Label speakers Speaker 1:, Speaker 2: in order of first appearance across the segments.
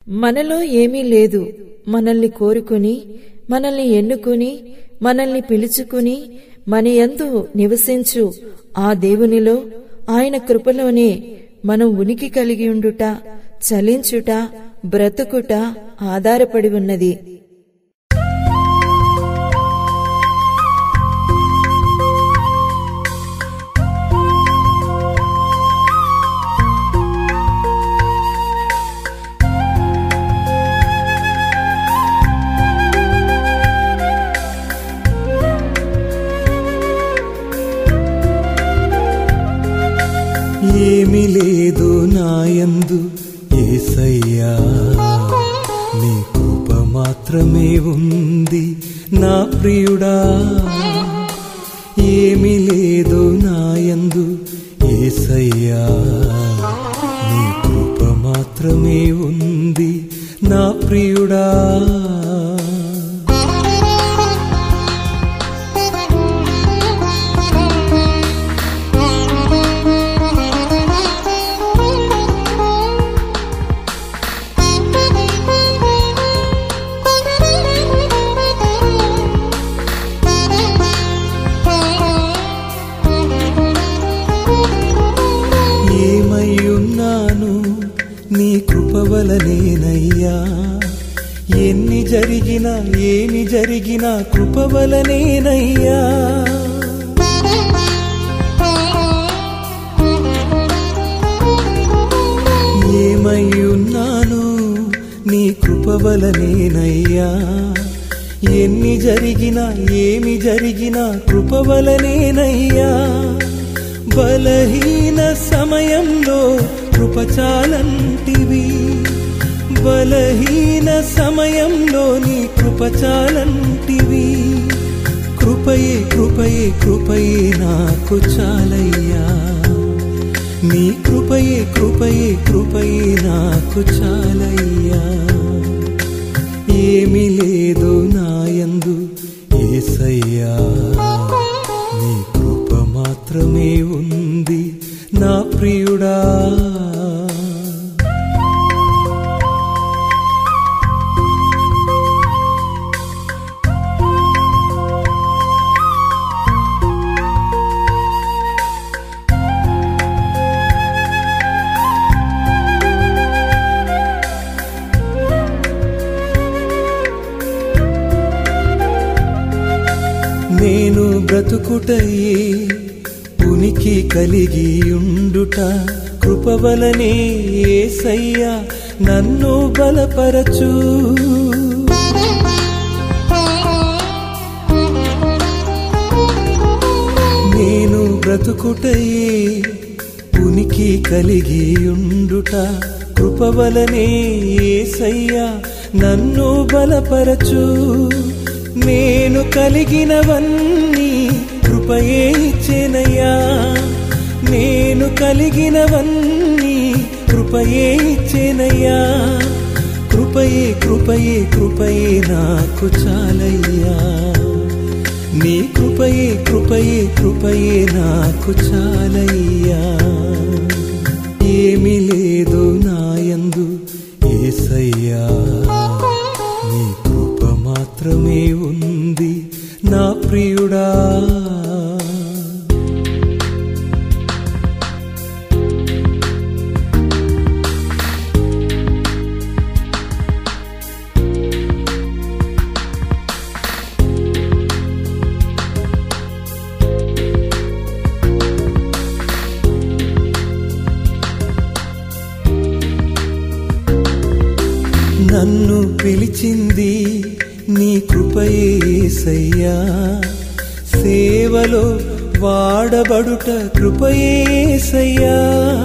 Speaker 1: మనలో ఏమీ లేదు మనల్ని కోరుకుని మనల్ని ఎన్నుకుని మనల్ని పిలుచుకుని మన యందు నివసించు ఆ దేవునిలో ఆయన కృపలోనే మనం ఉనికి కలిగి ఉండుట చలించుట బ్రతుకుట ఆధారపడి ఉన్నది
Speaker 2: ఏమి లేదు నాయందు ఏసయ్యా నీ కృప మాత్రమే ఉంది నా ప్రియుడా ఏమి లేదు నాయందు ఏసయ్యా నీ కృప మాత్రమే ఉంది నా ప్రియుడా ఏమయ్యున్నాను నీ కృప వలనేనయ్యా ఎన్ని జరిగినా ఏమి జరిగినా కృప వలనేనయ్యా ఏమయ్యున్నాను నీ కృప వలనేనయ్యా ఎన్ని జరిగినా ఏమి జరిగినా కృప వలనేనయ్యా బలహీన సమయంలో కృప చాలంటివి బలహీన సమయంలో నీ కృప చాలంటివి కృపయే కృపయే కృపయే నాకు చాలయ్యా నీ కృపయే కృపయే కృపయే నాకు చాలయ్యా ఏమి లేదు నాయందు ఏసయ్యా నీ కృప మాత్రమే ఉంది నా ప్రియుడా నేను బ్రతుకుటయే ఉనికి కలిగి ఉండుట కృపవలనే ఏసయ్యా నన్ను బలపరచు నేను బ్రతుకుటయే ఉనికి కలిగి ఉండుట కృపవలనే ఏసయ్యా నన్ను బలపరచు నేను కలిగినవన్నీ కృపయే ఇచ్చేనయ్యా నేను కలిగినవన్నీ కృపయే ఇచ్చేనయ్యా కృపయే కృపయే కృపయే నాకు చాలయ్యా నీ కృపయే కృపయే కృపయే నాకు చాలయ్యా ఏమి లేదు నాయందు ఏసయ్యా నీ కృప మాత్రమే ఉంది నా ప్రియుడా నన్ను పిలిచింది నీ కృపయేసయ్యా సేవలో వాడబడుట కృపయేసయ్యా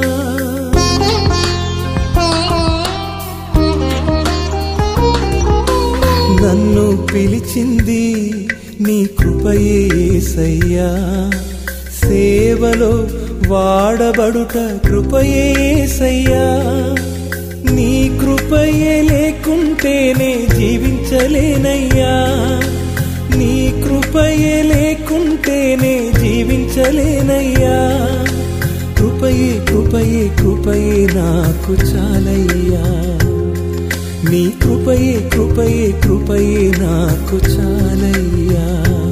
Speaker 2: నన్ను పిలిచింది నీ కృపయేసయ్యా సేవలో వాడబడుట కృపయేసయ్యా నీ కృపయే లేకుంటేనే జీవించలేనయ్యా నీ కృపయే లేకుంటేనే జీవించలేనయ్యా కృపయే కృపయే కృపయే నాకు చాలయ్యా నీ కృపయే కృపయే కృపయే నాకు చాలయ్యా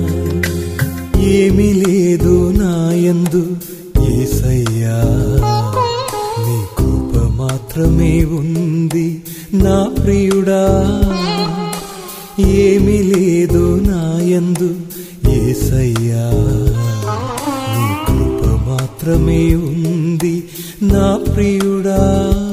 Speaker 2: ఏమీ లేదు నాయందు ఏసయ్యా నీ కృప మాత్రమే ఉంది నా ప్రియుడా ఏమీ లేదు నాయందు ఏసయ్యా నీ కృప మాత్రమే ఉంది నా ప్రియుడా